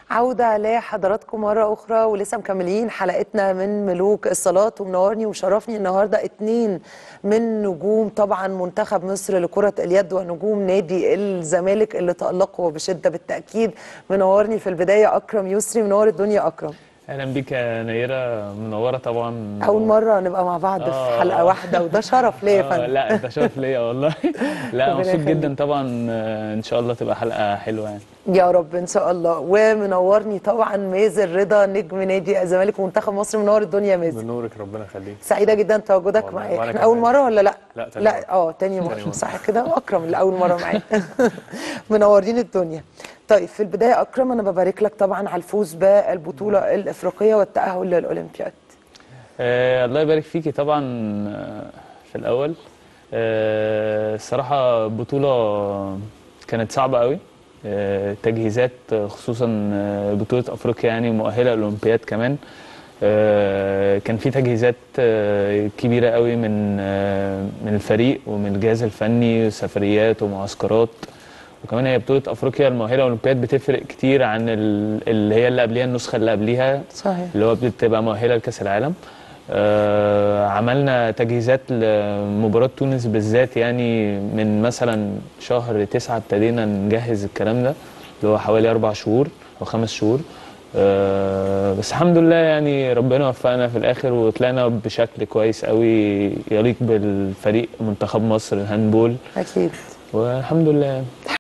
عودة لحضراتكم مرة أخرى ولسه مكملين حلقتنا من ملوك الصلاة ومنورني وشرفني النهاردة اتنين من نجوم طبعا منتخب مصر لكرة اليد ونجوم نادي الزمالك اللي تألقوا بشدة بالتأكيد منورني في البداية أكرم يسري منور الدنيا أكرم اهلا بيك يا نيره منوره طبعا أول مرة نبقى مع بعض في آه. حلقة واحدة وده شرف ليا يا آه فندم لا انت شرف ليا والله لا ربنا مبسوط يخليك. جدا طبعا آه، ان شاء الله تبقى حلقه حلوه يعني يا رب ان شاء الله ومنورني طبعا مازن رضا نجم نادي الزمالك ومنتخب مصر منور الدنيا يا مازن بنورك ربنا يخليك سعيده جدا تواجدك والله، معايا وأنا احنا كمان. اول مره ولا لا لا، تاني لا مرة. اه تاني تاني مره مرة. صح كده واكرم اللي اول مره معايا منورين الدنيا طيب في البدايه اكرم انا ببارك لك طبعا على الفوز بالبطوله الافريقيه والتاهل للاولمبياد آه الله يبارك فيكي طبعا آه، في الاول آه الصراحه بطوله كانت صعبه قوي آه تجهيزات آه، خصوصا آه، بطوله افريقيا يعني مؤهله للاولمبياد كمان آه كان في تجهيزات آه كبيره قوي من آه من الفريق ومن الجهاز الفني سفريات ومعسكرات وكمان هي بطوله افريقيا المؤهله للاولمبياد بتفرق كتير عن ال- اللي هي اللي قبليها النسخه اللي قبليها صحيح اللي هو بتبقى مؤهله لكاس العالم آه عملنا تجهيزات لمباراه تونس بالذات يعني من مثلا شهر تسعة ابتدينا نجهز الكلام ده اللي هو حوالي اربع شهور او خمس شهور آه بس الحمد لله يعني ربنا وفقنا في الاخر وطلعنا بشكل كويس قوي يليق بالفريق منتخب مصر الهاندبول اكيد والحمد لله